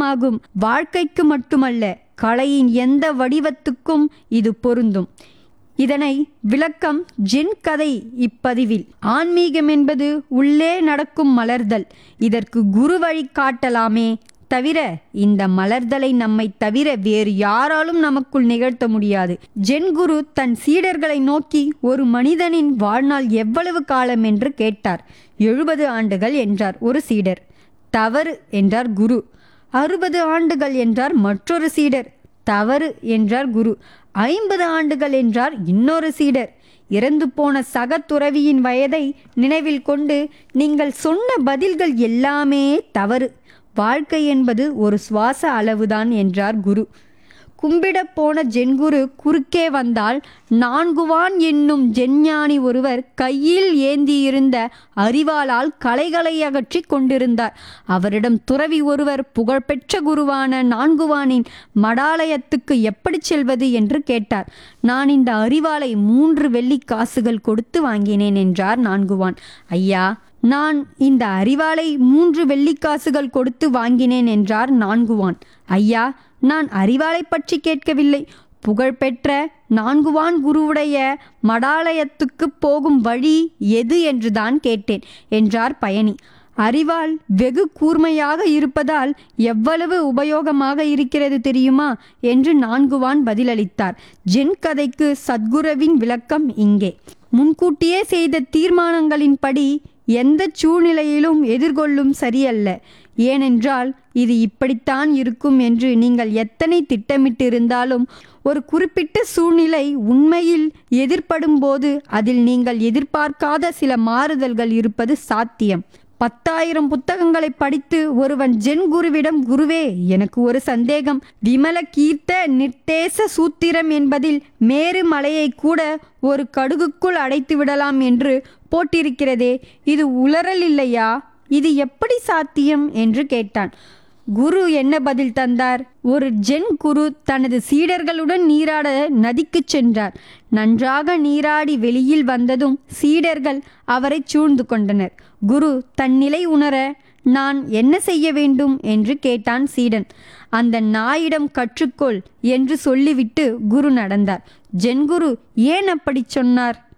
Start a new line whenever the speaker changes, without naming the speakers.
பாடமாகும் வாழ்க்கைக்கு மட்டுமல்ல கலையின் எந்த வடிவத்துக்கும் இது பொருந்தும் இதனை விளக்கம் ஜென் கதை இப்பதிவில் ஆன்மீகம் என்பது உள்ளே நடக்கும் மலர்தல் இதற்கு குரு வழி காட்டலாமே தவிர இந்த மலர்தலை நம்மை தவிர வேறு யாராலும் நமக்குள் நிகழ்த்த முடியாது ஜென் குரு தன் சீடர்களை நோக்கி ஒரு மனிதனின் வாழ்நாள் எவ்வளவு காலம் என்று கேட்டார் எழுபது ஆண்டுகள் என்றார் ஒரு சீடர் தவறு என்றார் குரு அறுபது ஆண்டுகள் என்றார் மற்றொரு சீடர் தவறு என்றார் குரு ஐம்பது ஆண்டுகள் என்றார் இன்னொரு சீடர் இறந்து போன சக துறவியின் வயதை நினைவில் கொண்டு நீங்கள் சொன்ன பதில்கள் எல்லாமே தவறு வாழ்க்கை என்பது ஒரு சுவாச அளவுதான் என்றார் குரு கும்பிடப் போன ஜென்குரு குறுக்கே வந்தால் நான்குவான் என்னும் ஜெஞ்ஞானி ஒருவர் கையில் ஏந்தியிருந்த அறிவாளால் கலைகளை அகற்றி கொண்டிருந்தார் அவரிடம் துறவி ஒருவர் புகழ்பெற்ற குருவான நான்குவானின் மடாலயத்துக்கு எப்படி செல்வது என்று கேட்டார் நான் இந்த அறிவாளை மூன்று வெள்ளி காசுகள் கொடுத்து வாங்கினேன் என்றார் நான்குவான் ஐயா நான் இந்த அறிவாளை மூன்று வெள்ளிக்காசுகள் கொடுத்து வாங்கினேன் என்றார் நான்குவான் ஐயா நான் அறிவாளை பற்றி கேட்கவில்லை புகழ்பெற்ற நான்குவான் குருவுடைய மடாலயத்துக்கு போகும் வழி எது என்றுதான் கேட்டேன் என்றார் பயணி அறிவால் வெகு கூர்மையாக இருப்பதால் எவ்வளவு உபயோகமாக இருக்கிறது தெரியுமா என்று நான்குவான் பதிலளித்தார் ஜென் கதைக்கு சத்குருவின் விளக்கம் இங்கே முன்கூட்டியே செய்த தீர்மானங்களின்படி எந்த சூழ்நிலையிலும் எதிர்கொள்ளும் சரியல்ல ஏனென்றால் இது இப்படித்தான் இருக்கும் என்று நீங்கள் எத்தனை திட்டமிட்டிருந்தாலும் ஒரு குறிப்பிட்ட சூழ்நிலை உண்மையில் எதிர்ப்படும் போது அதில் நீங்கள் எதிர்பார்க்காத சில மாறுதல்கள் இருப்பது சாத்தியம் பத்தாயிரம் புத்தகங்களை படித்து ஒருவன் ஜென் குருவிடம் குருவே எனக்கு ஒரு சந்தேகம் விமல கீர்த்த நிர்தேச சூத்திரம் என்பதில் மேரு மலையை கூட ஒரு கடுகுக்குள் அடைத்து விடலாம் என்று போட்டிருக்கிறதே இது உளறல் இல்லையா இது எப்படி சாத்தியம் என்று கேட்டான் குரு என்ன பதில் தந்தார் ஒரு ஜென் குரு தனது சீடர்களுடன் நீராட நதிக்குச் சென்றார் நன்றாக நீராடி வெளியில் வந்ததும் சீடர்கள் அவரை சூழ்ந்து கொண்டனர் குரு தன் நிலை உணர நான் என்ன செய்ய வேண்டும் என்று கேட்டான் சீடன் அந்த நாயிடம் கற்றுக்கொள் என்று சொல்லிவிட்டு குரு நடந்தார் ஜென்குரு ஏன் அப்படி சொன்னார்